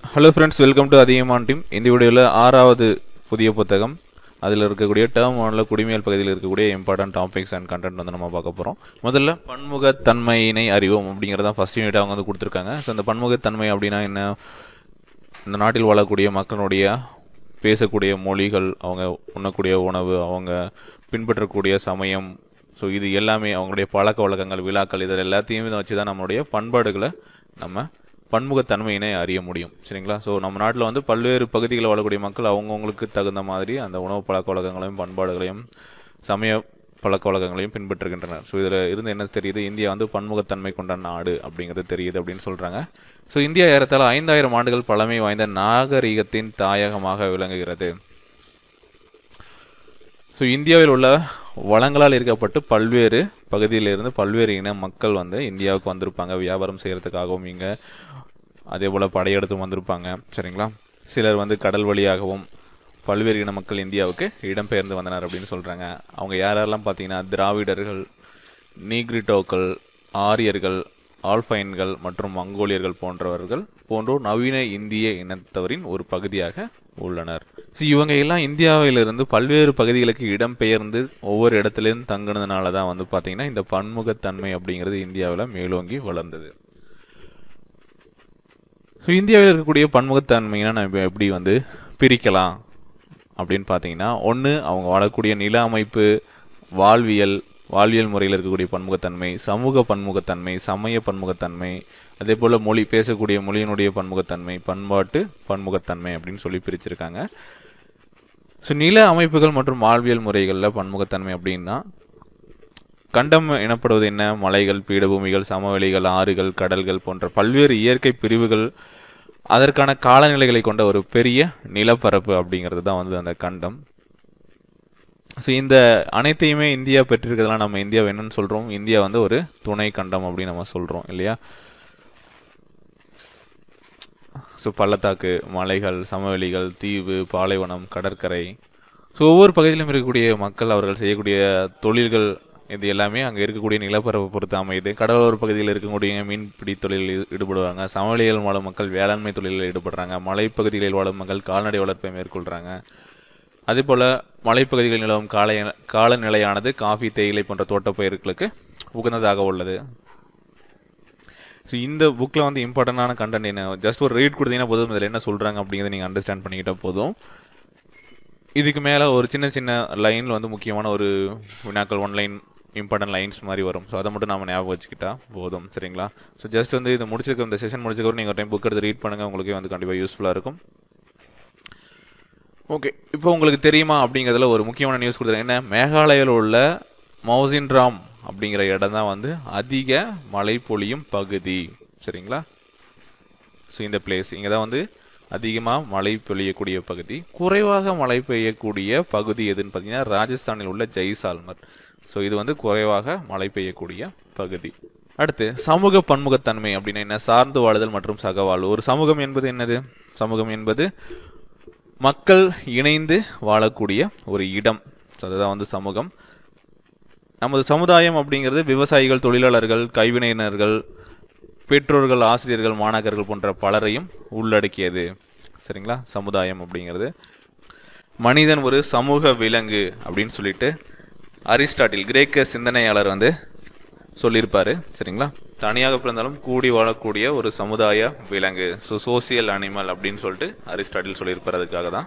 hello friends welcome to Adhigaman team இந்த வீடியோவில் ஆறாவது புதிய புத்தகம் அதில் இருக்கக்கூடிய டேர்ம் ஒன்ல குடிமையல் பகுதியில் இருக்கக்கூடிய இம்பார்ட்டன்ட் டாபிக்ஸ் அண்ட் கண்டென்ட் வந்து நம்ம பார்க்க போகிறோம் முதல்ல பன்முகத்தன்மையினை அறிவோம் அப்படிங்கிறதான் ஃபர்ஸ்ட் யூனிட் அவங்க வந்து கொடுத்துருக்காங்க ஸோ இந்த பன்முகத்தன்மை அப்படின்னா என்ன இந்த நாட்டில் வாழக்கூடிய மக்களுடைய பேசக்கூடிய மொழிகள் அவங்க உண்ணக்கூடிய உணவு அவங்க பின்பற்றக்கூடிய சமயம் ஸோ இது எல்லாமே அவங்களுடைய பழக்க வழக்கங்கள் விழாக்கள் இதில் எல்லாத்தையுமே வச்சு தான் நம்மளுடைய பண்பாடுகளை நம்ம பன்முகத்தன்மையினை அறிய முடியும் சரிங்களா ஸோ நம்ம நாட்டில் வந்து பல்வேறு பகுதிகளில் வாழக்கூடிய மக்கள் அவங்கவுங்களுக்கு தகுந்த மாதிரி அந்த உணவு பழக்க வழக்கங்களையும் பண்பாடுகளையும் சமய பழக்க வழக்கங்களையும் பின்பற்றுகின்றனர் ஸோ இதில் இருந்து என்ன தெரியுது இந்தியா வந்து பன்முகத்தன்மை கொண்ட நாடு அப்படிங்கிறது தெரியுது அப்படின்னு சொல்கிறாங்க ஸோ இந்தியா ஏறத்தாழ ஐந்தாயிரம் ஆண்டுகள் பழமை வாய்ந்த நாகரீகத்தின் தாயகமாக விளங்குகிறது ஸோ இந்தியாவில் உள்ள வளங்களால் ஈர்க்கப்பட்டு பல்வேறு பகுதியிலிருந்து பல்வேறு இன மக்கள் வந்து இந்தியாவுக்கு வந்திருப்பாங்க வியாபாரம் செய்கிறதுக்காகவும் இங்கே அதே போல் படையெடுத்து வந்திருப்பாங்க சரிங்களா சிலர் வந்து கடல் வழியாகவும் பல்வேறு இன மக்கள் இந்தியாவுக்கு இடம்பெயர்ந்து வந்தனர் அப்படின்னு சொல்கிறாங்க அவங்க யார் யாரெல்லாம் பார்த்தீங்கன்னா திராவிடர்கள் நீக்ரிட்டோக்கள் ஆரியர்கள் ஆல்பைன்கள் மற்றும் மங்கோலியர்கள் போன்றவர்கள் போன்றோர் நவீன இந்திய இனத்தவரின் ஒரு பகுதியாக உள்ளனர் ஸோ இவங்க எல்லாம் இந்தியாவிலிருந்து பல்வேறு பகுதிகளுக்கு இடம்பெயர்ந்து ஒவ்வொரு இடத்துலையும் தங்குனதுனால தான் வந்து பார்த்தீங்கன்னா இந்த பன்முகத்தன்மை அப்படிங்கிறது இந்தியாவில் மேலோங்கி வளர்ந்தது ஸோ இந்தியாவில் இருக்கக்கூடிய பன்முகத்தன்மையை நம்ம எப்படி வந்து பிரிக்கலாம் அப்படின்னு பார்த்தீங்கன்னா ஒன்று அவங்க வாழக்கூடிய நில அமைப்பு வாழ்வியல் வாழ்வியல் முறையில் இருக்கக்கூடிய பன்முகத்தன்மை சமூக பன்முகத்தன்மை சமய பன்முகத்தன்மை அதே போல் மொழி பேசக்கூடிய மொழியினுடைய பன்முகத்தன்மை பண்பாட்டு பன்முகத்தன்மை அப்படின்னு சொல்லி பிரிச்சிருக்காங்க ஸோ நில அமைப்புகள் மற்றும் வாழ்வியல் முறைகளில் பன்முகத்தன்மை அப்படின்னா கண்டம் எனப்படுவது என்ன மலைகள் பீடபூமிகள் சமவெளிகள் ஆறுகள் கடல்கள் போன்ற பல்வேறு இயற்கை பிரிவுகள் அதற்கான காலநிலைகளை கொண்ட ஒரு பெரிய நிலப்பரப்பு அப்படிங்கிறது தான் வந்து அந்த கண்டம் ஸோ இந்த அனைத்தையுமே இந்தியா பெற்றிருக்கிறதுலாம் நம்ம இந்தியா என்னன்னு சொல்கிறோம் இந்தியா வந்து ஒரு துணை கண்டம் அப்படின்னு நம்ம சொல்கிறோம் இல்லையா ஸோ பள்ளத்தாக்கு மலைகள் சமவெளிகள் தீவு பாலைவனம் கடற்கரை ஸோ ஒவ்வொரு பகுதியிலும் இருக்கக்கூடிய மக்கள் அவர்கள் செய்யக்கூடிய தொழில்கள் இது எல்லாமே அங்கே இருக்கக்கூடிய நிலப்பரப்பை பொறுத்து அமையுது கடலோர பகுதியில் இருக்கக்கூடிய மீன்பிடி தொழிலில் ஈடுபடுவாங்க சமவெளியில் வாழும் மக்கள் வேளாண்மை தொழிலில் ஈடுபடுறாங்க மலைப்பகுதிகளில் வாழும் மக்கள் கால்நடை வளர்ப்பை மேற்கொள்கிறாங்க அதே போல் மலைப்பகுதிகளில் நிலவும் காலை காலநிலையானது காஃபி தேயிலை போன்ற தோட்டப்பயிர்களுக்கு உகந்ததாக உள்ளது ஸோ இந்த புக்கில் வந்து இம்பார்ட்டண்டான கண்டென்ட் என்ன ஜஸ்ட் ஒரு ரீட் கொடுத்தீங்கன்னா போதும் இதில் என்ன சொல்கிறாங்க அப்படிங்கிறத நீங்கள் அண்டர்ஸ்டாண்ட் பண்ணிக்கிட்டால் போதும் இதுக்கு மேலே ஒரு சின்ன சின்ன லைனில் வந்து முக்கியமான ஒரு வினாக்கள் ஒன் லைன் இம்பார்ட்டன்ட் லைன்ஸ் மாதிரி வரும் ஸோ அதை மட்டும் நம்ம ஞாபகம் வச்சுக்கிட்டா போதும் சரிங்களா ஸோ ஜஸ்ட் வந்து இது முடிச்சிருக்க இந்த செஷன் முடிச்சக்கப்புறம் நீங்கள் ஒரு டைம் புக் எடுத்து ரீட் பண்ணுங்கள் உங்களுக்கே வந்து கண்டிப்பாக யூஸ்ஃபுல்லாக இருக்கும் ஓகே இப்போ உங்களுக்கு தெரியுமா அப்படிங்கிறதுல ஒரு முக்கியமான நியூஸ் கொடுத்துருங்க என்ன மேகாலயாவில் உள்ள மௌசின்ராம் அப்படிங்கிற இடம் தான் வந்து அதிக மழை பொழியும் பகுதி சரிங்களா ஸோ இந்த பிளேஸ் இங்கே தான் வந்து அதிகமாக மழை பொழியக்கூடிய பகுதி குறைவாக மழை பெய்யக்கூடிய பகுதி எதுன்னு பார்த்தீங்கன்னா ராஜஸ்தானில் உள்ள ஜெய்சால்மர் ஸோ இது வந்து குறைவாக மழை பெய்யக்கூடிய பகுதி அடுத்து சமூக பன்முகத்தன்மை அப்படின்னா என்ன சார்ந்து வாழுதல் மற்றும் சகவாழ்வு ஒரு சமூகம் என்பது என்னது சமூகம் என்பது மக்கள் இணைந்து வாழக்கூடிய ஒரு இடம் அதுதான் வந்து சமூகம் நமது சமுதாயம் அப்படிங்கிறது விவசாயிகள் தொழிலாளர்கள் கைவினைஞர்கள் பெற்றோர்கள் ஆசிரியர்கள் மாணாக்கர்கள் போன்ற பலரையும் உள்ளடக்கியது சரிங்களா சமுதாயம் அப்படிங்கிறது மனிதன் ஒரு சமூக விலங்கு அப்படின்னு சொல்லிட்டு அரிஸ்டாட்டில் கிரேக்க சிந்தனையாளர் வந்து சொல்லியிருப்பாரு சரிங்களா தனியாக பிறந்தாலும் கூடி வாழக்கூடிய ஒரு சமுதாய விலங்கு ஸோ சோசியல் அனிமல் அப்படின்னு சொல்லிட்டு அரிஸ்டாட்டில் சொல்லியிருப்பார் அதுக்காக தான்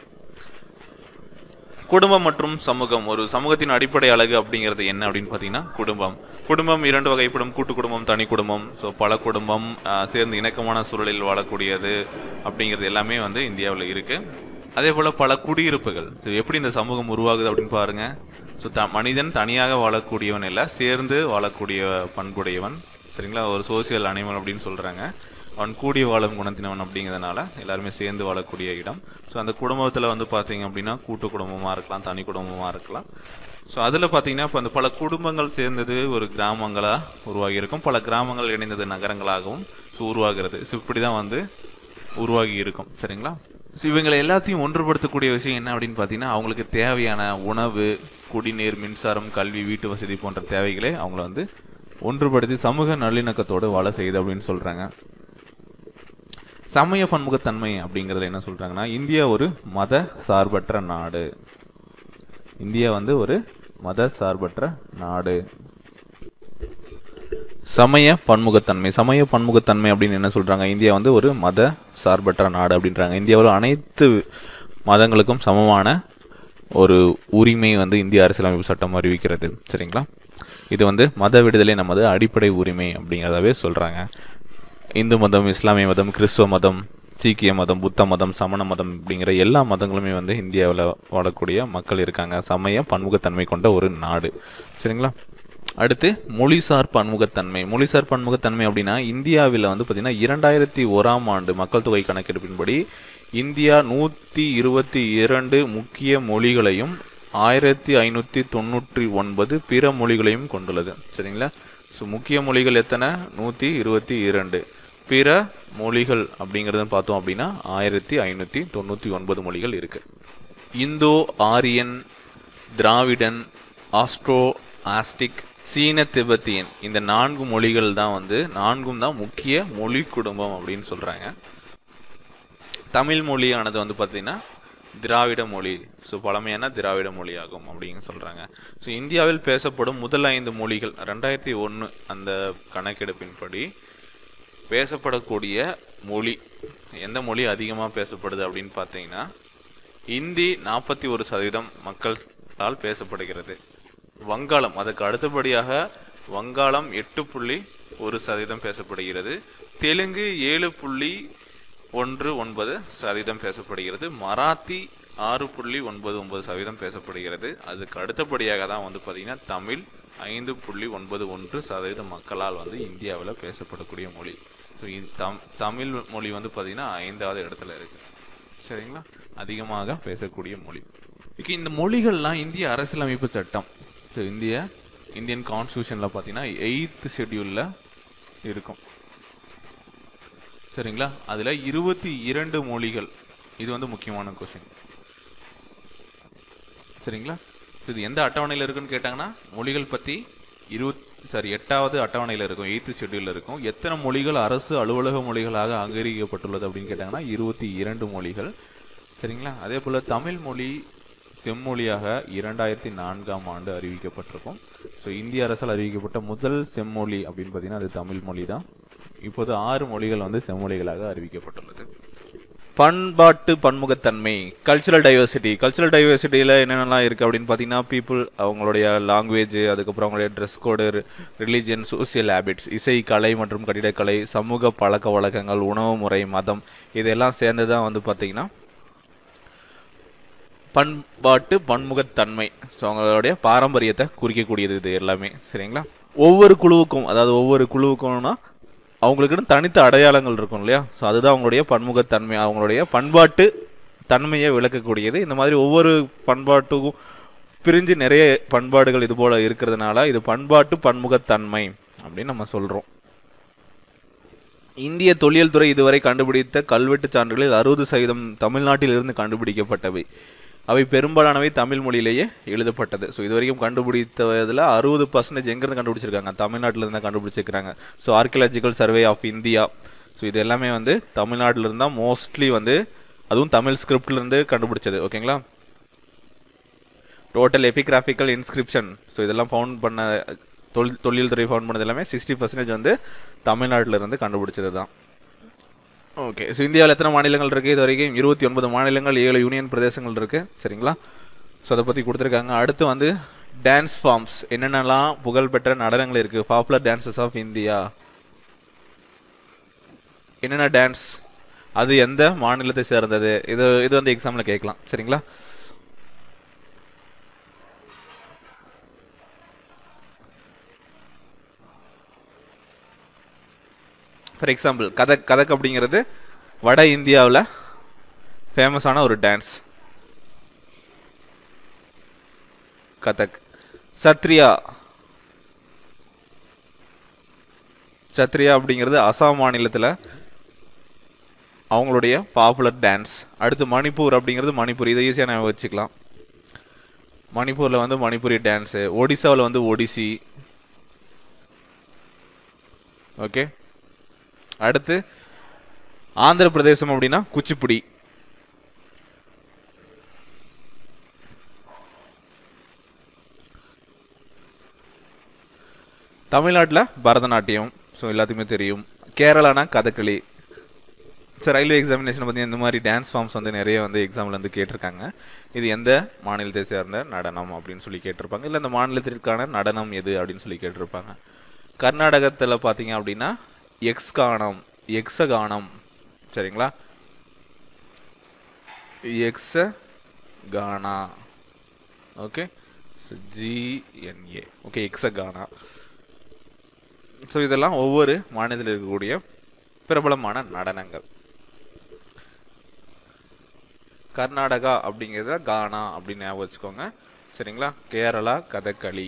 குடும்பம் மற்றும் சமூகம் ஒரு சமூகத்தின் அடிப்படை அழகு அப்படிங்கிறது என்ன அப்படின்னு பார்த்தீங்கன்னா குடும்பம் குடும்பம் இரண்டு வகைப்படும் கூட்டு குடும்பம் தனி குடும்பம் ஸோ பல குடும்பம் ஆஹ், சேர்ந்து இணக்கமான சூழலில் வாழக்கூடியது அப்படிங்கிறது எல்லாமே வந்து இந்தியாவில் இருக்கு அதே போல் பல குடியிருப்புகள் So, எப்படி இந்த சமூகம் உருவாகுது அப்படின்னு பாருங்க ஸோ த மனிதன் தனியாக வாழக்கூடியவன் இல்லை சேர்ந்து வாழக்கூடிய பண்புடையவன் சரிங்களா ஒரு சோசியல் அனிமல் அப்படின்னு சொல்கிறாங்க அவன் கூடி வாழும் குணத்தினவன் அப்படிங்கிறதுனால எல்லாருமே சேர்ந்து வாழக்கூடிய இடம் ஸோ அந்த குடும்பத்தில் வந்து பார்த்தீங்க அப்படின்னா கூட்டு குடும்பமாக இருக்கலாம் தனி குடும்பமாக இருக்கலாம் ஸோ அதில் பார்த்தீங்கன்னா இப்போ அந்த பல குடும்பங்கள் சேர்ந்தது ஒரு கிராமங்களாக உருவாகி இருக்கும் பல கிராமங்கள் இணைந்தது நகரங்களாகவும் ஸோ உருவாகிறது ஸோ இப்படி தான் வந்து உருவாகி இருக்கும் சரிங்களா ஸோ இவங்களை எல்லாத்தையும் ஒன்றுபடுத்தக்கூடிய விஷயம் என்ன அப்படின்னு பார்த்தீங்கன்னா அவங்களுக்கு தேவையான உணவு குடிநீர் மின்சாரம் கல்வி வீட்டு வசதி போன்ற தேவைகளை அவங்கள வந்து ஒன்றுபடுத்தி சமூக நல்லிணக்கத்தோடு வாழ செய்யுது அப்படின்னு சொல்கிறாங்க சமய பன்முகத்தன்மை அப்படிங்கிறதுல என்ன சொல்றாங்கன்னா இந்தியா ஒரு மத சார்பற்ற நாடு இந்தியா வந்து ஒரு மத சார்பற்ற நாடு சமய பன்முகத்தன்மை சமய பன்முகத்தன்மை அப்படின்னு என்ன சொல்றாங்க இந்தியா வந்து ஒரு மத சார்பற்ற நாடு அப்படின்றாங்க இந்தியாவில் அனைத்து மதங்களுக்கும் சமமான ஒரு உரிமை வந்து இந்திய அரசியலமைப்பு சட்டம் அறிவிக்கிறது சரிங்களா இது வந்து மத விடுதலை நமது அடிப்படை உரிமை அப்படிங்கிறதாவே சொல்றாங்க இந்து மதம் இஸ்லாமிய மதம் கிறிஸ்துவ மதம் சீக்கிய மதம் புத்த மதம் சமண மதம் அப்படிங்கிற எல்லா மதங்களுமே வந்து இந்தியாவில் வாழக்கூடிய மக்கள் இருக்காங்க சமய பன்முகத்தன்மை கொண்ட ஒரு நாடு சரிங்களா அடுத்து மொழிசார் பன்முகத்தன்மை மொழிசார் பன்முகத்தன்மை அப்படின்னா இந்தியாவில் வந்து பார்த்தீங்கன்னா இரண்டாயிரத்தி ஓராம் ஆண்டு மக்கள் தொகை கணக்கெடுப்பின்படி இந்தியா நூற்றி இருபத்தி இரண்டு முக்கிய மொழிகளையும் ஆயிரத்தி ஐநூற்றி தொண்ணூற்றி ஒன்பது பிற மொழிகளையும் கொண்டுள்ளது சரிங்களா ஸோ முக்கிய மொழிகள் எத்தனை நூற்றி இருபத்தி இரண்டு பிற மொழிகள் அப்படிங்கிறத பார்த்தோம் அப்படின்னா ஆயிரத்தி ஐநூற்றி தொண்ணூற்றி ஒன்பது மொழிகள் இருக்கு இந்தோ ஆரியன் திராவிடன் ஆஸ்ட்ரோ ஆஸ்டிக் சீன திபெத்தியன் இந்த நான்கு மொழிகள் தான் வந்து நான்கும் தான் முக்கிய மொழி குடும்பம் அப்படின்னு சொல்றாங்க தமிழ் மொழியானது வந்து பார்த்தீங்கன்னா திராவிட மொழி ஸோ பழமையான திராவிட மொழியாகும் அப்படின்னு சொல்றாங்க ஸோ இந்தியாவில் பேசப்படும் முதல் ஐந்து மொழிகள் ரெண்டாயிரத்தி ஒன்று அந்த கணக்கெடுப்பின்படி பேசப்படக்கூடிய மொழி எந்த மொழி அதிகமாக பேசப்படுது அப்படின்னு பார்த்தீங்கன்னா இந்தி நாற்பத்தி ஒரு சதவீதம் மக்களால் பேசப்படுகிறது வங்காளம் அதுக்கு அடுத்தபடியாக வங்காளம் எட்டு புள்ளி ஒரு சதவீதம் பேசப்படுகிறது தெலுங்கு ஏழு புள்ளி ஒன்று ஒன்பது சதவீதம் பேசப்படுகிறது மராத்தி ஆறு புள்ளி ஒன்பது ஒன்பது சதவீதம் பேசப்படுகிறது அதுக்கு அடுத்தபடியாக தான் வந்து பார்த்தீங்கன்னா தமிழ் ஐந்து புள்ளி ஒன்பது ஒன்று சதவீத மக்களால் வந்து இந்தியாவில் பேசப்படக்கூடிய மொழி ஸோ தம் தமிழ் மொழி வந்து பார்த்தீங்கன்னா ஐந்தாவது இடத்துல இருக்கு சரிங்களா அதிகமாக பேசக்கூடிய மொழி இப்போ இந்த மொழிகள்லாம் இந்திய அரசியலமைப்பு சட்டம் ஸோ இந்திய இந்தியன் கான்ஸ்டியூஷனில் பார்த்தீங்கன்னா எயித்து ஷெட்யூலில் இருக்கும் சரிங்களா அதில் இருபத்தி இரண்டு மொழிகள் இது வந்து முக்கியமான கொஷின் சரிங்களா இது எந்த அட்டவணையில் இருக்குன்னு கேட்டாங்கன்னா மொழிகள் பற்றி இருபத் சாரி எட்டாவது அட்டவணையில் இருக்கும் எயித்து ஷெட்யூலில் இருக்கும் எத்தனை மொழிகள் அரசு அலுவலக மொழிகளாக அங்கீகரிக்கப்பட்டுள்ளது அப்படின்னு கேட்டாங்கன்னா இருபத்தி இரண்டு மொழிகள் சரிங்களா அதே போல் தமிழ் மொழி செம்மொழியாக இரண்டாயிரத்தி நான்காம் ஆண்டு அறிவிக்கப்பட்டிருக்கும் ஸோ இந்திய அரசால் அறிவிக்கப்பட்ட முதல் செம்மொழி அப்படின்னு பார்த்தீங்கன்னா அது தமிழ் மொழி தான் இப்போது ஆறு மொழிகள் வந்து செம்மொழிகளாக அறிவிக்கப்பட்டுள்ளது பண்பாட்டு பன்முகத்தன்மை கல்ச்சுரல் டைவர்சிட்டி கல்ச்சுரல் டைவர்சிட்டியில் என்னென்னலாம் இருக்குது அப்படின்னு பார்த்தீங்கன்னா பீப்புள் அவங்களுடைய லாங்குவேஜ் அதுக்கப்புறம் அவங்களுடைய dress code religion social habits இசை கலை மற்றும் கட்டிடக்கலை சமூக பழக்க வழக்கங்கள் உணவு முறை மதம் இதெல்லாம் சேர்ந்து தான் வந்து பார்த்தீங்கன்னா பண்பாட்டு பன்முகத்தன்மை ஸோ அவங்களுடைய பாரம்பரியத்தை குறிக்கக்கூடியது இது எல்லாமே சரிங்களா ஒவ்வொரு குழுவுக்கும் அதாவது ஒவ்வொரு குழுவுக்கும்னா அவங்களுக்குன்னு தனித்த அடையாளங்கள் இருக்கும் இல்லையா ஸோ அதுதான் அவங்களுடைய பன்முகத்தன்மை அவங்களுடைய பண்பாட்டு தன்மையை விளக்கக்கூடியது இந்த மாதிரி ஒவ்வொரு பண்பாட்டுக்கும் பிரிஞ்சு நிறைய பண்பாடுகள் இது போல இருக்கிறதுனால இது பண்பாட்டு பன்முகத்தன்மை அப்படின்னு நம்ம சொல்றோம் இந்திய தொல்லியல் துறை இதுவரை கண்டுபிடித்த கல்வெட்டு சான்றுகளில் அறுபது சதவீதம் தமிழ்நாட்டிலிருந்து கண்டுபிடிக்கப்பட்டவை அவை பெரும்பாலானவை தமிழ் மொழியிலேயே எழுதப்பட்டது ஸோ இது வரைக்கும் கண்டுபிடித்ததில் அறுபது பர்சன்டேஜ் எங்கேருந்து கண்டுபிடிச்சிருக்காங்க தமிழ்நாட்டில் இருந்து கண்டுபிடிச்சிருக்காங்க so archaeological survey of India so இது எல்லாமே வந்து தமிழ்நாட்டில் இருந்தால் மோஸ்ட்லி வந்து அதுவும் தமிழ் ஸ்கிரிப்ட்ல இருந்து கண்டுபிடிச்சது ஓகேங்களா டோட்டல் எபிகிராஃபிக்கல் இன்ஸ்கிரிப்ஷன் ஸோ இதெல்லாம் ஃபவுண்ட் பண்ண தொல் தொழில் துறை ஃபவுண்ட் பண்ணது எல்லாமே சிக்ஸ்டி பர்சன்டேஜ் வந்து தமிழ்நாட்டில் இருந்து கண்டுபிடிச்சது தான் ஓகே ஸோ இந்தியாவில் எத்தனை மாநிலங்கள் இருக்குது இது வரைக்கும் இருபத்தி ஒன்பது மாநிலங்கள் ஏழு யூனியன் பிரதேசங்கள் இருக்குது சரிங்களா ஸோ அதை பற்றி கொடுத்துருக்காங்க அடுத்து வந்து டான்ஸ் ஃபார்ம்ஸ் என்னென்னலாம் புகழ்பெற்ற நடனங்கள் இருக்குது பாப்புலர் டான்சஸ் ஆஃப் இந்தியா என்னென்ன டான்ஸ் அது எந்த மாநிலத்தை சேர்ந்தது இது இது வந்து எக்ஸாமில் கேட்கலாம் சரிங்களா ஃபார் எக்ஸாம்பிள் கதக் கதக் அப்படிங்கிறது வட இந்தியாவில் ஃபேமஸான ஒரு டான்ஸ் கதக் சத்ரியா சத்ரியா அப்படிங்கிறது அசாம் மாநிலத்தில் அவங்களுடைய பாப்புலர் டான்ஸ் அடுத்து மணிப்பூர் அப்படிங்கிறது மணிப்பூர் இதை ஈஸியாக நம்ம வச்சுக்கலாம் மணிப்பூரில் வந்து மணிப்பூரி டான்ஸு ஒடிசாவில் வந்து ஒடிசி ஓகே அடுத்து ஆந்திர பிரதேசம் அப்படின்னா குச்சிப்புடி தமிழ்நாட்டில் பரதநாட்டியம் ஸோ எல்லாத்துக்குமே தெரியும் கேரளானா கதகளி ஸோ ரயில்வே எக்ஸாமினேஷன் பற்றி இந்த மாதிரி டான்ஸ் ஃபார்ம்ஸ் வந்து நிறைய வந்து எக்ஸாமில் வந்து கேட்டிருக்காங்க இது எந்த மாநிலத்தை சேர்ந்த நடனம் அப்படின்னு சொல்லி கேட்டிருப்பாங்க இல்லை இந்த மாநிலத்திற்கான நடனம் எது அப்படின்னு சொல்லி கேட்டிருப்பாங்க கர்நாடகத்தில் பார்த்தீங்க அப்படின்னா எக்ஸ்கானம் எக்ஸகானம் சரிங்களா எக்ஸ கானா ஓகே ஜிஎன்ஏ ஓகே எக்ஸகானா ஸோ இதெல்லாம் ஒவ்வொரு மாநிலத்தில் இருக்கக்கூடிய பிரபலமான நடனங்கள் கர்நாடகா அப்படிங்கிறத கானா அப்படின்னு ஞாபகம் வச்சுக்கோங்க சரிங்களா கேரளா கதகளி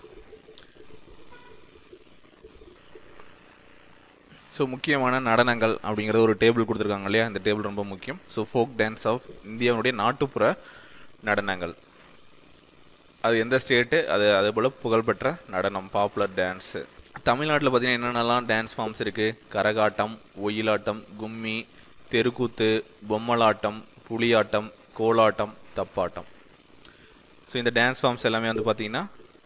ஸோ முக்கியமான நடனங்கள் அப்படிங்கிறது ஒரு டேபிள் கொடுத்துருக்காங்க இல்லையா இந்த டேபிள் ரொம்ப முக்கியம் ஸோ ஃபோக் டான்ஸ் ஆஃப் இந்தியாவுடைய நாட்டுப்புற நடனங்கள் அது எந்த ஸ்டேட்டு அது அதே போல் புகழ்பெற்ற நடனம் பாப்புலர் டான்ஸு தமிழ்நாட்டில் பார்த்தீங்கன்னா என்னென்னலாம் டான்ஸ் ஃபார்ம்ஸ் இருக்குது கரகாட்டம் ஒயிலாட்டம் கும்மி தெருக்கூத்து பொம்மலாட்டம் புலியாட்டம் கோலாட்டம் தப்பாட்டம் ஸோ இந்த டான்ஸ் ஃபார்ம்ஸ் எல்லாமே வந்து பார்த்தீங்கன்னா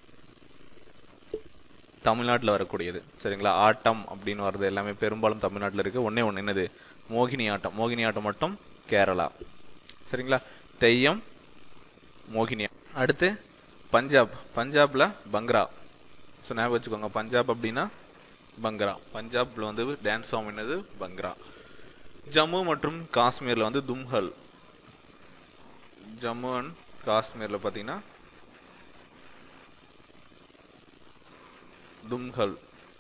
தமிழ்நாட்டில் வரக்கூடியது சரிங்களா ஆட்டம் அப்படின்னு வர்றது எல்லாமே பெரும்பாலும் தமிழ்நாட்டில் இருக்குது ஒன்றே ஒன்று என்னது மோகினி ஆட்டம் மோகினி ஆட்டம் மட்டும் கேரளா சரிங்களா தெய்யம் மோகினி அடுத்து பஞ்சாப் பஞ்சாபில் பங்க்ரா ஸோ ஞாபகம் வச்சுக்கோங்க பஞ்சாப் அப்படின்னா பங்க்ரா பஞ்சாப்ல வந்து டான்ஸ் ஃபார்ம் என்னது பங்க்ரா ஜம்மு மற்றும் காஷ்மீரில் வந்து தும்ஹல் ஜம்மு அண்ட் காஷ்மீரில் பார்த்தீங்கன்னா தும்ஹல்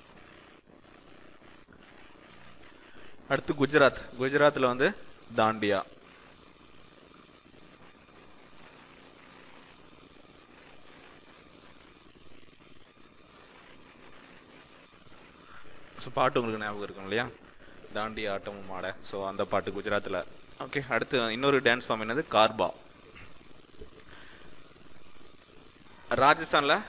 அடுத்து குஜராத் குஜராத்தில் வந்து தாண்டியா ஸோ பாட்டு உங்களுக்கு ஞாபகம் இருக்கும் இல்லையா தாண்டி ஆட்டமும் ஆட ஸோ அந்த பாட்டு குஜராத்தில் ஓகே அடுத்து இன்னொரு டான்ஸ் ஃபார்ம் என்னது கார்பா ராஜஸ்தானில்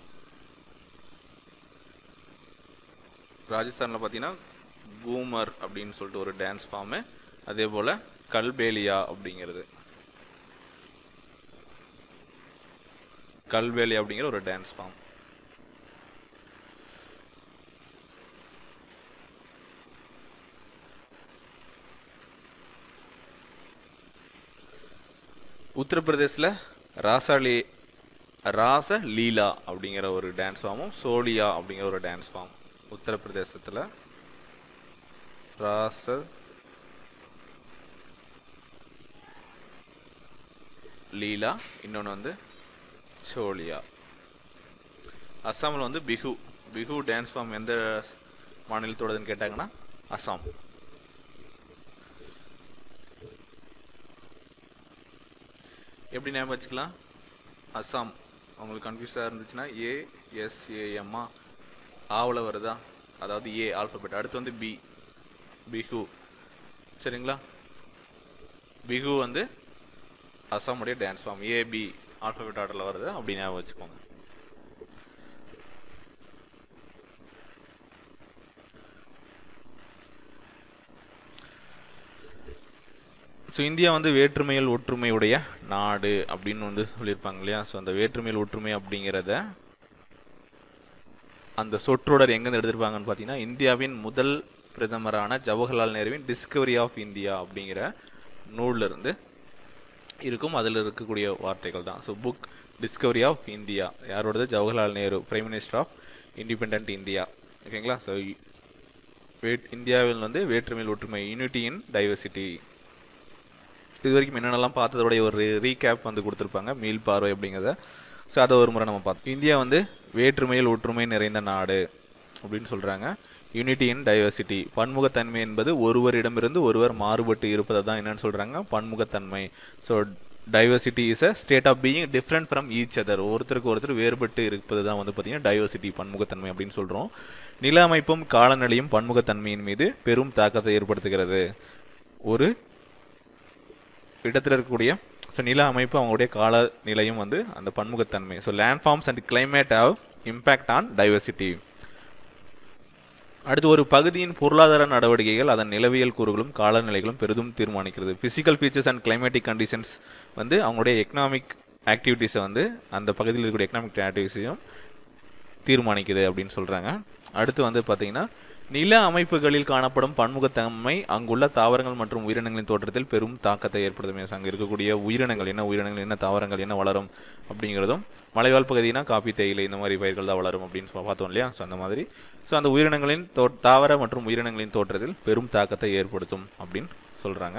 ராஜஸ்தானில் பார்த்தீங்கன்னா கூமர் அப்படின்னு சொல்லிட்டு ஒரு டான்ஸ் ஃபார்மு அதே போல் கல்பேலியா அப்படிங்கிறது கல்வேலி அப்படிங்கிற ஒரு டான்ஸ் ஃபார்ம் உத்தரப்பிரதேசில் ராசாலி ராச லீலா அப்படிங்கிற ஒரு டான்ஸ் ஃபார்மும் சோலியா அப்படிங்கிற ஒரு டான்ஸ் ஃபார்ம் உத்தரப்பிரதேசத்தில் ராச லீலா இன்னொன்று வந்து சோலியா அஸ்ஸாமில் வந்து பிஹு பிஹு டான்ஸ் ஃபார்ம் எந்த மாநிலத்தோடதுன்னு கேட்டாங்கன்னா அஸ்ஸாம் எப்படி ஞாபகம் வச்சுக்கலாம் அஸ்ஸாம் உங்களுக்கு கன்ஃபியூஸாக இருந்துச்சுன்னா ஏ எஸ் ஏஎம்மா ஆவில் வருதா அதாவது ஏ ஆல்ஃபபெட் அடுத்து வந்து பி பிஹு சரிங்களா பிஹு வந்து அஸ்ஸாமுடைய டான்ஸ் ஃபார்ம் ஏபி ஆல்ஃபபெட் ஆர்டரில் வருது அப்படி ஞாபகம் வச்சுக்கோங்க ஸோ இந்தியா வந்து வேற்றுமையில் ஒற்றுமையுடைய நாடு அப்படின்னு வந்து சொல்லியிருப்பாங்க இல்லையா ஸோ அந்த வேற்றுமையில் ஒற்றுமை அப்படிங்கிறத அந்த சொற்றொடர் எங்கேருந்து எடுத்திருப்பாங்கன்னு பார்த்தீங்கன்னா இந்தியாவின் முதல் பிரதமரான ஜவஹர்லால் நேருவின் டிஸ்கவரி ஆஃப் இந்தியா அப்படிங்கிற நூல்ல இருந்து இருக்கும் அதில் இருக்கக்கூடிய வார்த்தைகள் தான் so book discovery of India யாரோடது Jawaharlal Nehru prime minister of independent India ஓகேங்களா ஸோ வேட் இந்தியாவில் வந்து வேற்றுமையில் ஒற்றுமை யூனிட்டி இன் டைவர்சிட்டி இது வரைக்கும் என்னென்னலாம் பார்த்ததோடைய ஒரு ரீகேப் வந்து கொடுத்துருப்பாங்க மீள் பார்வை அப்படிங்கிறத ஸோ அதை ஒரு முறை நம்ம பார்த்தோம் இந்தியா வந்து வேற்றுமையில் ஒற்றுமை நிறைந்த நாடு அப்படின்னு சொல்கிறாங்க யூனிட்டி இன் டைவர்சிட்டி பன்முகத்தன்மை என்பது ஒருவரிடமிருந்து ஒருவர் மாறுபட்டு இருப்பதை தான் என்னன்னு சொல்கிறாங்க பன்முகத்தன்மை so diversity is a state of being different from each other ஒருத்தருக்கு ஒருத்தர் வேறுபட்டு இருப்பது தான் வந்து பார்த்தீங்கன்னா டைவர்சிட்டி பன்முகத்தன்மை அப்படின்னு சொல்கிறோம் நில அமைப்பும் காலநிலையும் பன்முகத்தன்மையின் மீது பெரும் தாக்கத்தை ஏற்படுத்துகிறது ஒரு இடத்துல இருக்கக்கூடிய ஸோ நில அமைப்பு அவங்களுடைய காலநிலையும் வந்து அந்த பன்முகத்தன்மை so land forms and climate have impact on diversity அடுத்து ஒரு பகுதியின் பொருளாதார நடவடிக்கைகள் அதன் நிலவியல் கூறுகளும் காலநிலைகளும் பெரிதும் தீர்மானிக்கிறது physical features and climatic conditions வந்து அவங்களுடைய எக்கனாமிக் ஆக்டிவிட்டீஸை வந்து அந்த பகுதியில் இருக்கக்கூடிய எக்கனாமிக் ஆக்டிவிட்டிஸையும் தீர்மானிக்குது அப்படின்னு சொல்கிறாங்க அடுத்து வந்து பார்த்தீங்கன்னா நில அமைப்புகளில் காணப்படும் பன்முகத்தன்மை அங்குள்ள தாவரங்கள் மற்றும் உயிரினங்களின் தோற்றத்தில் பெரும் தாக்கத்தை ஏற்படுத்தும் அங்கே இருக்கக்கூடிய உயிரினங்கள் என்ன உயிரினங்கள் என்ன தாவரங்கள் என்ன வளரும் அப்படிங்கிறதும் மலைவாழ் பகுதினா காப்பி தேயிலை இந்த மாதிரி பயிர்கள் தான் வளரும் அப்படின்னு சொ- பார்த்தோம் இல்லையா ஸோ அந்த மாதிரி ஸோ அந்த உயிரினங்களின் தோ தாவர மற்றும் உயிரினங்களின் தோற்றத்தில் பெரும் தாக்கத்தை ஏற்படுத்தும் அப்படின்னு சொல்கிறாங்க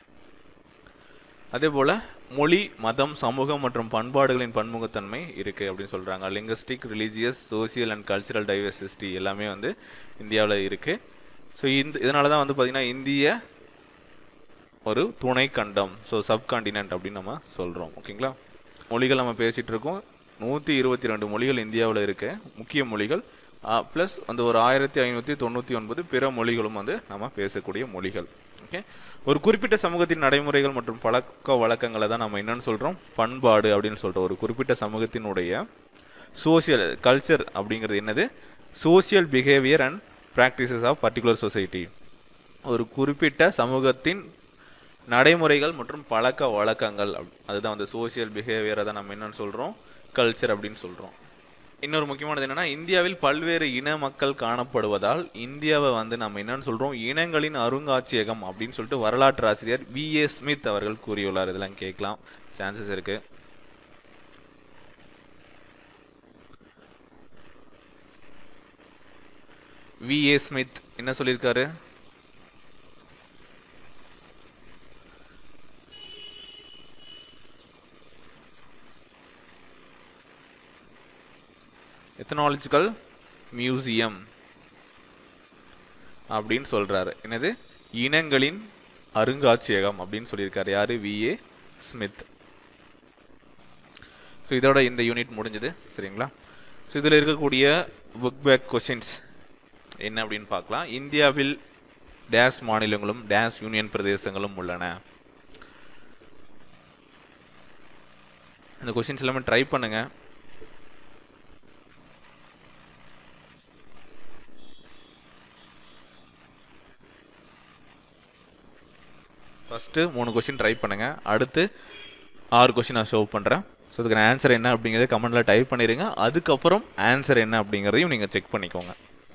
அதே போல் மொழி மதம் சமூகம் மற்றும் பண்பாடுகளின் பன்முகத்தன்மை இருக்குது அப்படின்னு சொல்கிறாங்க linguistic religious social and cultural diversity எல்லாமே வந்து இந்தியாவில் இருக்குது ஸோ இந்த இதனால தான் வந்து பார்த்திங்கன்னா இந்திய ஒரு துணை கண்டம் ஸோ சப்காண்டினென்ட் அப்படின்னு நம்ம சொல்கிறோம் ஓகேங்களா மொழிகள் நம்ம பேசிகிட்டு இருக்கோம் நூற்றி இருபத்தி ரெண்டு மொழிகள் இந்தியாவில் இருக்கு முக்கிய மொழிகள் ப்ளஸ் வந்து ஒரு ஆயிரத்தி ஐநூற்றி தொண்ணூற்றி ஒன்பது பிற மொழிகளும் வந்து நம்ம பேசக்கூடிய மொழிகள் ஓகே ஒரு குறிப்பிட்ட சமூகத்தின் நடைமுறைகள் மற்றும் பழக்க வழக்கங்களை தான் நம்ம என்னன்னு சொல்கிறோம் பண்பாடு அப்படின்னு சொல்கிறோம் ஒரு குறிப்பிட்ட சமூகத்தினுடைய சோசியல் கல்ச்சர் அப்படிங்கிறது என்னது social behaviour and practices of particular society ஒரு குறிப்பிட்ட சமூகத்தின் நடைமுறைகள் மற்றும் பழக்க வழக்கங்கள் அப்- அதுதான் வந்து சோசியல் பிஹேவியரை தான் நம்ம என்னன்னு சொல்கிறோம் கல்ச்சர் அப்படின்னு சொல்கிறோம் இன்னொரு முக்கியமானது என்னன்னா இந்தியாவில் பல்வேறு இன மக்கள் காணப்படுவதால் இந்தியாவை வந்து நம்ம என்னன்னு சொல்கிறோம் இனங்களின் அருங்காட்சியகம் அப்படின்னு சொல்லிட்டு வரலாற்று ஆசிரியர் வி ஏ ஸ்மித் அவர்கள் கூறியுள்ளார் இதெல்லாம் கேட்கலாம் சான்சஸ் இருக்கு வி ஏ ஸ்மித் என்ன சொல்லியிருக்காரு எத்தனாலஜிக்கல் மியூசியம் அப்படின்னு சொல்றாரு என்னது இனங்களின் அருங்காட்சியகம் அப்படின்னு சொல்லியிருக்காரு யாரு வி ஏ ஸ்மித் ஸோ இதோட இந்த யூனிட் முடிஞ்சது சரிங்களா ஸோ இதில் இருக்கக்கூடிய புக் பேக் கொஷின்ஸ் என்ன அப்படின்னு பார்க்கலாம் இந்தியாவில் டேஸ் மாநிலங்களும் டேஸ் யூனியன் பிரதேசங்களும் உள்ளன இந்த கொஷின்ஸ் எல்லாமே ட்ரை பண்ணுங்க ஃபஸ்ட்டு மூணு கொஷின் ட்ரை பண்ணுங்கள் அடுத்து ஆறு கொஷின் நான் ஷோ பண்ணுறேன் ஸோ இதுக்கு ஆன்சர் என்ன அப்படிங்கிறத கமெண்ட்டில் டைப் பண்ணிடுங்க அதுக்கப்புறம் ஆன்சர் என்ன அப்படிங்கிறதையும் நீங்கள் செக் பண்ணிக்கோங்க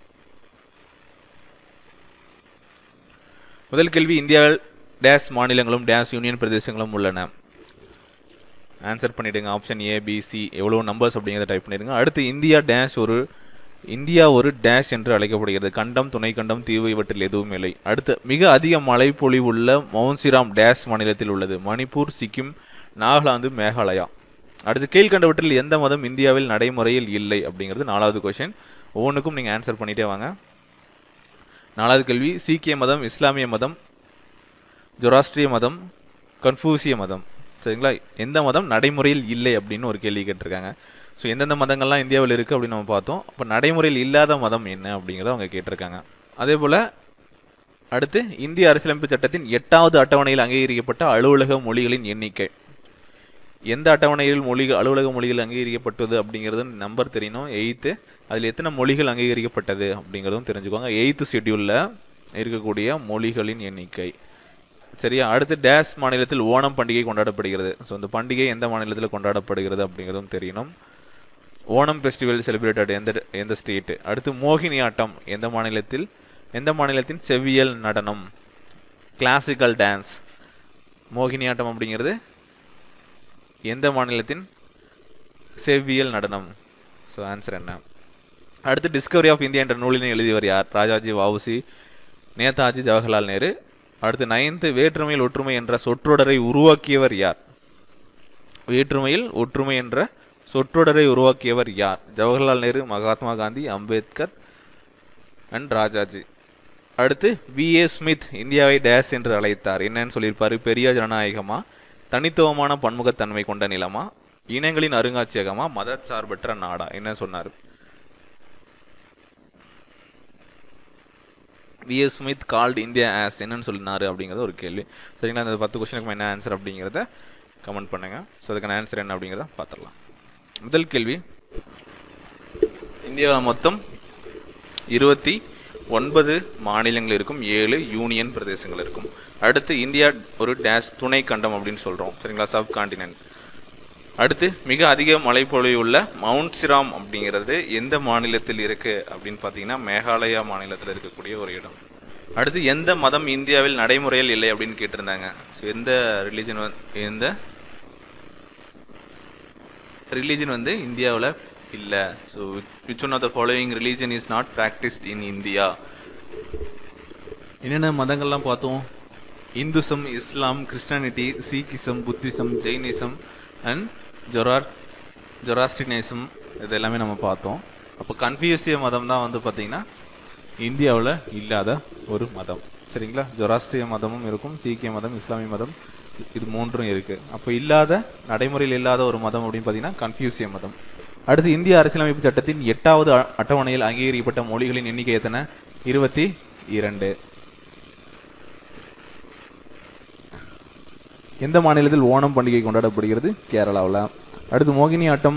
முதல் கேள்வி இந்தியாவில் டேஸ் மாநிலங்களும் டேஸ் யூனியன் பிரதேசங்களும் உள்ளன ஆன்சர் பண்ணிடுங்க ஆப்ஷன் ஏ பி சி எவ்வளோ நம்பர்ஸ் அப்படிங்கிறத டைப் பண்ணிடுங்க அடுத்து இந்தியா டேஷ் ஒரு இந்தியா ஒரு டேஷ் என்று அழைக்கப்படுகிறது கண்டம் துணை கண்டம் தீவு இவற்றில் எதுவும் இல்லை அடுத்து மிக அதிக மழைப்பொழிவுள்ள மவுன்சிராம் டேஷ் மாநிலத்தில் உள்ளது மணிப்பூர் சிக்கிம் நாகாலாந்து மேகாலயா அடுத்து கீழ்கண்டவற்றில் எந்த மதம் இந்தியாவில் நடைமுறையில் இல்லை அப்படிங்கிறது நாலாவது கொஷின் ஒவ்வொன்றுக்கும் நீங்கள் ஆன்சர் பண்ணிட்டே வாங்க நாலாவது கேள்வி சீக்கிய மதம் இஸ்லாமிய மதம் ஜொராஸ்ட்ரிய மதம் கன்ஃபூசிய மதம் சரிங்களா எந்த மதம் நடைமுறையில் இல்லை அப்படின்னு ஒரு கேள்வி கேட்டிருக்காங்க ஸோ எந்தெந்த மதங்கள்லாம் இந்தியாவில் இருக்குது அப்படின்னு நம்ம பார்த்தோம் அப்போ நடைமுறையில் இல்லாத மதம் என்ன அப்படிங்கிறத அவங்க கேட்டிருக்காங்க அதே போல் அடுத்து இந்திய அரசியலமைப்பு சட்டத்தின் எட்டாவது அட்டவணையில் அங்கீகரிக்கப்பட்ட அலுவலக மொழிகளின் எண்ணிக்கை எந்த அட்டவணையில் மொழி அலுவலக மொழிகள் அங்கீகரிக்கப்பட்டது அப்படிங்கிறது நம்பர் தெரியணும் எயித்து அதில் எத்தனை மொழிகள் அங்கீகரிக்கப்பட்டது அப்படிங்கிறதும் தெரிஞ்சுக்கோங்க எயித்து ஷெட்யூலில் இருக்கக்கூடிய மொழிகளின் எண்ணிக்கை சரியா அடுத்து டேஸ் மாநிலத்தில் ஓணம் பண்டிகை கொண்டாடப்படுகிறது ஸோ இந்த பண்டிகை எந்த மாநிலத்தில் கொண்டாடப்படுகிறது அப்படிங்கிறதும் தெரியணும் ஓணம் ஃபெஸ்டிவல் செலிப்ரேட்டட் எந்த எந்த ஸ்டேட்டு அடுத்து மோகினி ஆட்டம் எந்த மாநிலத்தில் எந்த மாநிலத்தின் செவ்வியல் நடனம் கிளாசிக்கல் டான்ஸ் மோகினி ஆட்டம் அப்படிங்கிறது எந்த மாநிலத்தின் செவ்வியல் நடனம் ஸோ ஆன்சர் என்ன அடுத்து டிஸ்கவரி ஆஃப் இந்தியா என்ற நூலினை எழுதியவர் யார் ராஜாஜி வவுசி நேதாஜி ஜவஹர்லால் நேரு அடுத்து நைன்த்து வேற்றுமையில் ஒற்றுமை என்ற சொற்றொடரை உருவாக்கியவர் யார் வேற்றுமையில் ஒற்றுமை என்ற சொற்றொடரை உருவாக்கியவர் யார் ஜவஹர்லால் நேரு மகாத்மா காந்தி அம்பேத்கர் அண்ட் ராஜாஜி அடுத்து வி ஏ ஸ்மித் இந்தியாவை டேஸ் என்று அழைத்தார் என்னன்னு சொல்லியிருப்பாரு பெரிய ஜனநாயகமா தனித்துவமான பன்முகத்தன்மை கொண்ட நிலமா இனங்களின் அருங்காட்சியகமா மதச்சார்பற்ற நாடா என்ன சொன்னார் V S Smith called India as என்னன்னு சொன்னார் அப்படிங்கிறது ஒரு கேள்வி சரிங்களா அந்த பத்து கொஸ்டினுக்கு என்ன ஆன்சர் அப்படிங்கிறத கமெண்ட் பண்ணுங்க ஸோ அதுக்கான ஆன்சர் என்ன அப்படிங்கிறத பார்த்துடலாம் முதல் கேள்வி இந்தியாவில் மொத்தம் இருபத்தி ஒன்பது மாநிலங்கள் இருக்கும் ஏழு யூனியன் பிரதேசங்கள் இருக்கும் அடுத்து இந்தியா ஒரு டேஷ் துணை கண்டம் அப்படின்னு சொல்கிறோம் சரிங்களா சப் காண்டினென்ட் அடுத்து மிக அதிக மழைப்பொழிவுள்ள மவுண்ட் சிராம் அப்படிங்கிறது எந்த மாநிலத்தில் இருக்கு அப்படின்னு பார்த்தீங்கன்னா மேகாலயா மாநிலத்தில் இருக்கக்கூடிய ஒரு இடம் அடுத்து எந்த மதம் இந்தியாவில் நடைமுறையில் இல்லை அப்படின்னு கேட்டிருந்தாங்க ஸோ எந்த ரிலீஜன் எந்த ரிலீஜன் வந்து இந்தியாவில் இல்லை so which one of the following religion is not practised in India என்னென்ன மதங்கள்லாம் பார்த்தோம் Hinduism Islam Christianity Sikhism Buddhism Jainism and ஜொரார் ஜொராஸ்டினிசம் இது எல்லாமே நம்ம பார்த்தோம் அப்போ கன்ஃபியூசிய மதம் தான் வந்து பார்த்திங்கன்னா இந்தியாவில் இல்லாத ஒரு மதம் சரிங்களா ஜொராஸ்ட்ரிய மதமும் இருக்கும் சீக்கிய மதம் இஸ்லாமிய மதம் இது மூன்றும் இருக்கு அப்போ இல்லாத நடைமுறையில் இல்லாத ஒரு மதம் அப்படின்னு பார்த்தீங்கன்னா கன்ஃபியூசிய மதம் அடுத்து இந்திய அரசியலமைப்பு சட்டத்தின் எட்டாவது அ- அட்டவணையில் அங்கீகரிக்கப்பட்ட மொழிகளின் எண்ணிக்கை எத்தனை இருபத்தி இரண்டு எந்த மாநிலத்தில் ஓணம் பண்டிகை கொண்டாடப்படுகிறது கேரளாவில் அடுத்து மோகினி ஆட்டம்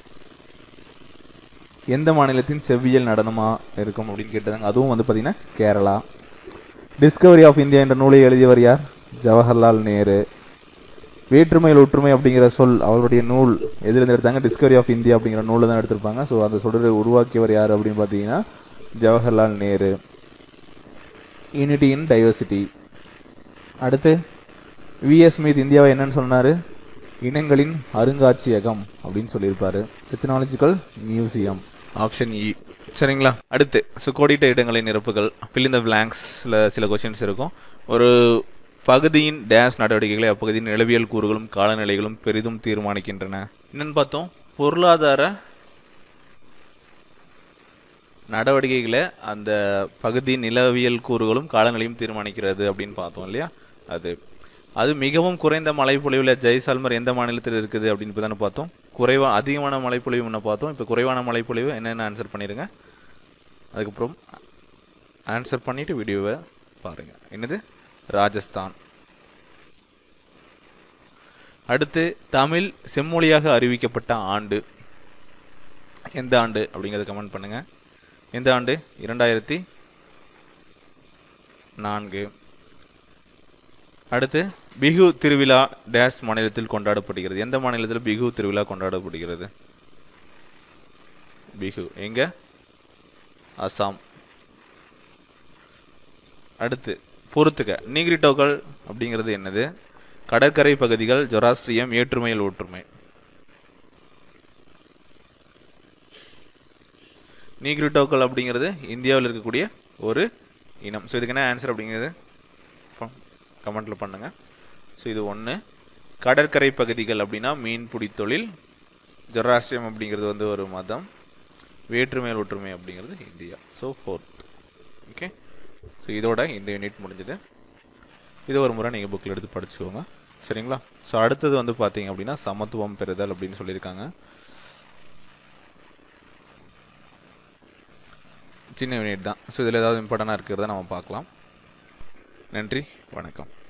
எந்த மாநிலத்தின் செவ்வியல் நடனமா இருக்கும் அப்படின்னு கேட்டாங்க அதுவும் வந்து பார்த்தீங்கன்னா கேரளா டிஸ்கவரி ஆஃப் இந்தியா என்ற நூலை எழுதியவர் யார் ஜவஹர்லால் நேரு வேற்றுமையில் ஒற்றுமை அப்படிங்கிற சொல் அவருடைய நூல் எதிலிருந்து எடுத்தாங்க டிஸ்கவரி ஆஃப் இந்தியா அப்படிங்கிற நூலை தான் எடுத்திருப்பாங்க ஸோ அந்த சொல்றதை உருவாக்கியவர் யார் அப்படின்னு பார்த்தீங்கன்னா Jawaharlal Nehru unity in diversity அடுத்து விஎஸ் ஸ்மித் இந்தியாவை என்னன்னு சொன்னார் இனங்களின் அருங்காட்சியகம் அப்படின்னு சொல்லியிருப்பாரு எத்தனாலஜிக்கல் மியூசியம் ஆப்ஷன் இ சரிங்களா அடுத்து ஸோ கோடிட்ட இடங்களின் நிரப்புகள் fill in the blanksல சில கொஷின்ஸ் இருக்கும் ஒரு பகுதியின் டேஸ் நடவடிக்கைகளை அப்பகுதியின் நிலவியல் கூறுகளும் காலநிலைகளும் பெரிதும் தீர்மானிக்கின்றன என்னன்னு பார்த்தோம் பொருளாதார நடவடிக்கைகளை அந்த பகுதி நிலவியல் கூறுகளும் காலங்களையும் தீர்மானிக்கிறது அப்படின்னு பார்த்தோம் இல்லையா அது அது மிகவும் குறைந்த மழைப்பொழிவுல ஜெய்சால்மர் எந்த மாநிலத்தில் இருக்குது அப்படின்னு இப்போ தானே பார்த்தோம் குறைவா அதிகமான மழைப்பொழிவு முன்ன பார்த்தோம் இப்போ குறைவான மழைப்பொழிவு என்னென்ன ஆன்சர் பண்ணிடுங்க அதுக்கப்புறம் ஆன்சர் பண்ணிட்டு வீடியோவை பாருங்க என்னது ராஜஸ்தான் அடுத்து தமிழ் செம்மொழியாக அறிவிக்கப்பட்ட ஆண்டு எந்த ஆண்டு அப்படிங்கிறத கமெண்ட் பண்ணுங்க எந்த ஆண்டு இரண்டாயிரத்தி நான்கு அடுத்து பிஹு திருவிழா டேஸ் மாநிலத்தில் கொண்டாடப்படுகிறது எந்த மாநிலத்தில் பிஹு திருவிழா கொண்டாடப்படுகிறது பிஹு எங்க அசாம் அடுத்து பொறுத்துக்க நீக்ரிட்டோக்கள் அப்படிங்கிறது என்னது கடற்கரை பகுதிகள் ஜொராஸ்ட்ரியம் ஏற்றுமையில் ஒற்றுமை நீக்ரிட்டோக்கள் அப்படிங்கிறது இந்தியாவில் இருக்கக்கூடிய ஒரு இனம் ஸோ இதுக்கு என்ன ஆன்சர் அப்படிங்கிறது கமெண்ட்டில் பண்ணுங்கள் ஸோ இது ஒன்று கடற்கரை பகுதிகள் அப்படின்னா மீன்பிடி தொழில் ஜொராஸ்ட்ரியம் அப்படிங்கிறது வந்து ஒரு மதம் வேற்றுமையில் ஒற்றுமை அப்படிங்கிறது India so fourth okay so இதோட இந்த யூனிட் முடிஞ்சது இது ஒரு முறை நீங்கள் புக்கில் எடுத்து படிச்சுக்கோங்க சரிங்களா ஸோ அடுத்தது வந்து பார்த்தீங்க அப்படின்னா சமத்துவம் பெறுதல் அப்படின்னு சொல்லியிருக்காங்க சின்ன யூனிட் தான் ஸோ இதில் ஏதாவது இம்பார்ட்டண்டாக இருக்கிறத நம்ம பார்க்கலாம் நன்றி வணக்கம்